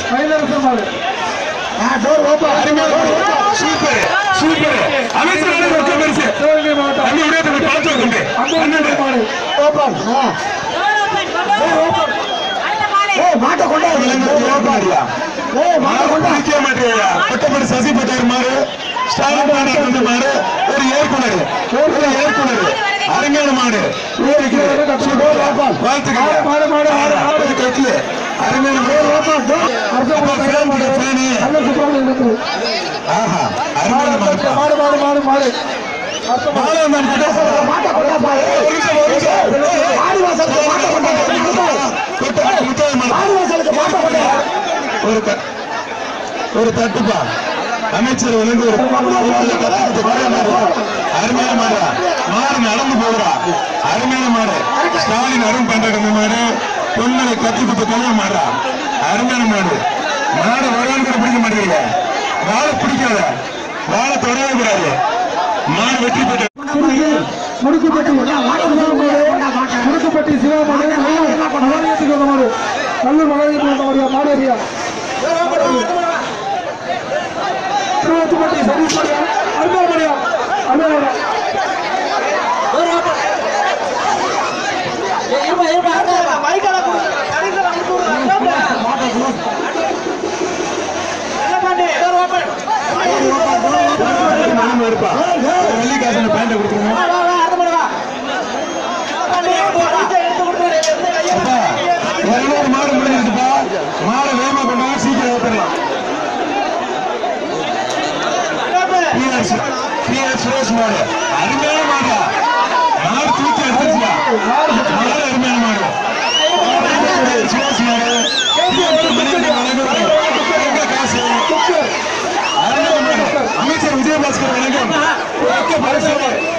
மயிலரசன் மாடு super super அமைச்சர் வழங்கும் ரொக்க பரிசு சிவகங்கை மாவட்டம் அண்ணி விட தம்பி பார்த்து வைக்கண்டு அம்பேத்கர் மாடு மாட்டை கொண்டாடு நிக்க மாட்டேயா கொட்டப்படி சசி பட்டார் மாறு ஸ்டாலின் பாண்டர் வந்த மாடு ஒரு ஏற்குனர் ஒரு ஏற்குனர் அருமையான மாடு ஊருக்கு வாழ்த்துக்கள் மாடு, மாடு, மாடு, மாடு. ஒரு கட்லு அருமையான மாடு ஃபேனு. நல்ல சுப்பிரமணியன் இருக்கு. ஆஹா அருமையான மாடு மாடு மாடு மாடு மாடு மாடு வந்தான் கிட்ட. ஒரு நிமிஷம், ஒரு நிமிஷம். கொட்டப்படி முத்தாய் மாடு. ஒரு த- ஒரு தட்டுப்பா அமைச்சர் வந்து ஒரு ஒரு கத்துக்கிட்டு கொலைய மாடு அருமையான மாடு மாடு நடந்து போகிறா அருமையான மாடு ஸ்டாலின் அருண் பண்ற அந்த மாடு பொண்ணை கத்தி குத்து கொலைய மாடுறா அருமையான மாடு மாடு ஒரு கூட பிடிக்க மாட்டேங்கிறீங்க வாழை பிடிக்காத வாழை தொடவே கூடாது மாடு வெற்றி பெற்று முடுக்குப்பட்டி முடுக்குப்பட்டி சிவமாடு மகாலயத்துக்கு வந்த மாடு கல்லூர் மகாலயத்துக்கு வந்த மாடியா மாடு ஏரியா திருவத்துப்பட்டி சதீஷ் மாடியா அன்பா மாடியா அன்பா மாடியா மனம் இருப்பா வெள்ளிக்காசன பேண்ட கொடுத்துருங்க அப்பா, இருநூறு மாடு முடிஞ்சிருச்சுப்பா மாடை வேகமா கொண்டாங்க சீக்கிரம் ஓட்டுறலாம் பிஆர் பிஆர் சுரேஷ் மாடு அருமையான மாடா மாடு தூக்கி எடுத்துருச்சுடா மாடு அருமையான மாடு சுரேஷ் மாடு எங்க காசு அருமையான மாடு அமைச்சர் விஜயபாஸ்கர் வணக்கம் பரிசு